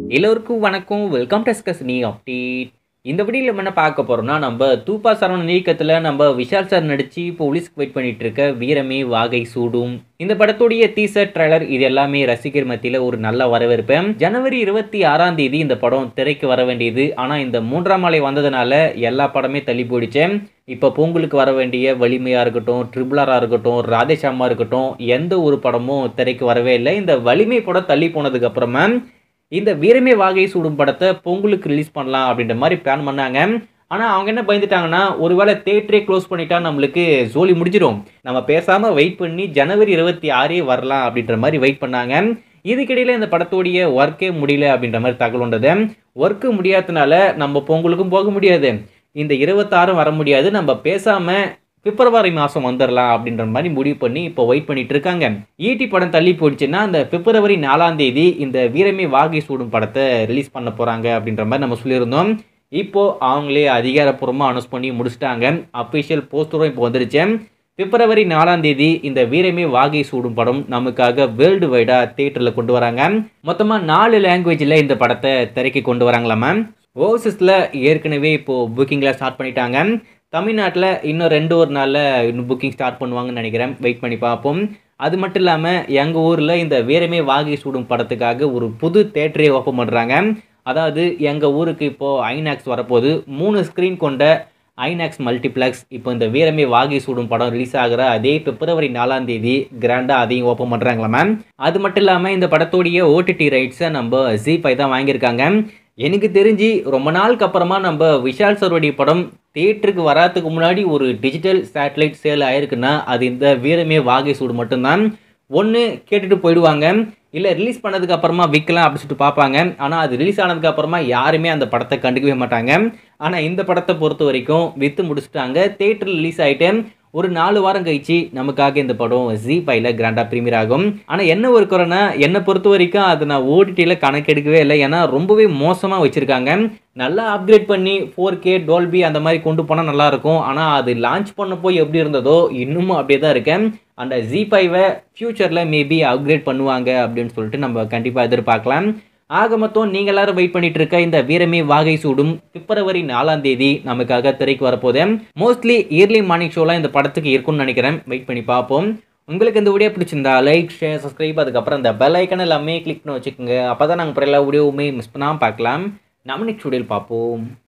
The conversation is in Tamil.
எல்லோருக்கும் வணக்கம் வெல்கம் டு ஸ்கஸ் நீ அப்டேட் இந்த வீடியோவில் நம்ம என்ன பார்க்க போகிறோம்னா நம்ம தூப்பா சரவணன் நீக்கத்தில் நம்ம விஷால் சார் நடித்து போலீஸ்க்கு வெயிட் பண்ணிட்டு இருக்க வீரமே வாகை சூடும் இந்த படத்துடைய டீசர் ட்ரைலர் இது எல்லாமே ரசிகர் மத்தியில் ஒரு நல்ல வரவேற்பு ஜனவரி இருபத்தி ஆறாம் தேதி இந்த படம் திரைக்கு வர வேண்டியது ஆனால் இந்த மூன்றாம் மலை வந்ததுனால எல்லா படமே தள்ளி போயிடுச்சு இப்போ பொங்கலுக்கு வர வேண்டிய வலிமையாக இருக்கட்டும் ட்ரிபிளராக இருக்கட்டும் ராதேஷாமா இருக்கட்டும் எந்த ஒரு படமும் திரைக்கு வரவே இல்லை இந்த வலிமை படம் தள்ளி போனதுக்கு அப்புறமா இந்த வீரமே வாகை சூடும் படத்தை பொங்கலுக்கு ரிலீஸ் பண்ணலாம் அப்படின்ற மாதிரி பிளான் பண்ணாங்க ஆனால் அவங்க என்ன பயந்துட்டாங்கன்னா ஒருவேளை தேட்டரே க்ளோஸ் பண்ணிட்டா நம்மளுக்கு ஜோலி முடிஞ்சிடும் நம்ம பேசாமல் வெயிட் பண்ணி ஜனவரி இருபத்தி ஆறே வரலாம் அப்படின்ற மாதிரி வெயிட் பண்ணாங்க இதுக்கிடையில் இந்த படத்தோடைய ஒர்க்கே முடியல அப்படின்ற மாதிரி தகவல் வந்தது ஒர்க்கு முடியாததுனால நம்ம பொங்கலுக்கும் போக முடியாது இந்த இருபத்தாறும் வர முடியாது நம்ம பேசாமல் பிப்ரவரி மாதம் வந்துடலாம் அப்படின்ற மாதிரி முடிவு பண்ணி இப்போ வெயிட் பண்ணிட்டு இருக்காங்க ஈட்டி படம் தள்ளி போயிடுச்சுன்னா அந்த பிப்ரவரி நாலாம் தேதி இந்த வீரமே வாகை சூடும் படத்தை ரிலீஸ் பண்ண போகிறாங்க அப்படின்ற மாதிரி நம்ம சொல்லியிருந்தோம் இப்போ அவங்களே அதிகாரப்பூர்வமாக அனௌன்ஸ் பண்ணி முடிச்சிட்டாங்க அஃபிஷியல் போஸ்டரும் இப்போ வந்துருச்சு பிப்ரவரி நாலாம் தேதி இந்த வீரமே வாகை சூடும் படம் நமக்காக வேர்ல்டு வைடாக தேட்டரில் கொண்டு வராங்க மொத்தமாக நாலு லாங்குவேஜில் இந்த படத்தை திரைக்கு கொண்டு வராங்களாமா ஓவர்சீஸில் ஏற்கனவே இப்போது புக்கிங்லாம் ஸ்டார்ட் பண்ணிட்டாங்க தமிழ்நாட்டில் இன்னும் ரெண்டு ஒரு நாளில் இன்னும் புக்கிங் ஸ்டார்ட் பண்ணுவாங்கன்னு நினைக்கிறேன் வெயிட் பண்ணி பார்ப்போம் அது மட்டும் இல்லாமல் எங்கள் ஊரில் இந்த வீரமே வாகை சூடும் படத்துக்காக ஒரு புது தேட்டரே ஓப்பன் பண்ணுறாங்க அதாவது எங்கள் ஊருக்கு இப்போது ஐநாக்ஸ் வரப்போகுது மூணு ஸ்க்ரீன் கொண்ட ஐநாக்ஸ் மல்டிப்ளெக்ஸ் இப்போ இந்த வீரமே வாகை சூடும் படம் ரிலீஸ் ஆகிற அதே பிப்ரவரி நாலாம் தேதி கிராண்டாக அதையும் ஓப்பன் பண்ணுறாங்களா மேம் அது மட்டும் இல்லாமல் இந்த படத்தோடைய ஓடிடி ரைட்ஸை நம்ம ஜி ஃபைவ் தான் வாங்கியிருக்காங்க எனக்கு தெரிஞ்சு ரொம்ப நாளுக்கு அப்புறமா நம்ம விஷால் சரோடைய படம் தேட்டருக்கு வராதுக்கு முன்னாடி ஒரு டிஜிட்டல் சேட்டலைட் சேல் ஆயிருக்குன்னா அது இந்த வீரமே வாகை சூடு மட்டும்தான் ஒன்று கேட்டுட்டு போயிடுவாங்க இல்லை ரிலீஸ் பண்ணதுக்கு அப்புறமா விற்கலாம் அப்படின்னு சொல்லிட்டு பார்ப்பாங்க ஆனால் அது ரிலீஸ் ஆனதுக்கு அப்புறமா யாருமே அந்த படத்தை கண்டுக்கவே மாட்டாங்க ஆனால் இந்த படத்தை பொறுத்த வரைக்கும் விற்று முடிச்சுட்டாங்க தேட்டரில் ரிலீஸ் ஆகிட்டு ஒரு நாலு வாரம் கழிச்சு நமக்காக இந்த படம் ஜி ஃபைவ்ல கிராண்டாக ப்ரீமியர் ஆகும் ஆனால் என்ன ஒரு குறைனா என்னை பொறுத்த வரைக்கும் அது நான் ஓடிடியில் கணக்கெடுக்கவே இல்லை ஏன்னா ரொம்பவே மோசமாக வச்சுருக்காங்க நல்லா அப்கிரேட் பண்ணி ஃபோர் கே டோல்பி அந்த மாதிரி கொண்டு போனால் நல்லாயிருக்கும் ஆனால் அது லான்ச் பண்ணப்போ எப்படி இருந்ததோ இன்னமும் அப்படியே தான் இருக்கேன் அந்த ஜி ஃபைவை ஃப்யூச்சரில் மேபி அப்கிரேட் பண்ணுவாங்க அப்படின்னு சொல்லிட்டு நம்ம கண்டிப்பாக எதிர்பார்க்கலாம் ஆக மொத்தம் நீங்கள் எல்லாரும் வெயிட் பண்ணிட்டு இருக்க இந்த வீரமே வாகை சூடும் பிப்ரவரி நாலாம் தேதி நமக்காக திரைக்கு வரப்போகுது மோஸ்ட்லி இயர்லி மார்னிங் ஷோலாம் இந்த படத்துக்கு இருக்கும்னு நினைக்கிறேன் வெயிட் பண்ணி பார்ப்போம் உங்களுக்கு இந்த வீடியோ பிடிச்சிருந்தா லைக் ஷேர் சப்ஸ்கிரைப் அதுக்கப்புறம் இந்த பெல் ஐக்கன் எல்லாமே கிளிக் பண்ணி வச்சுக்கோங்க அப்போ தான் நாங்கள் எல்லா வீடியோவுமே மிஸ் பண்ணாமல் பார்க்கலாம் நம்ம நெக்ஸ்ட் வீடியோவில் பார்ப்போம்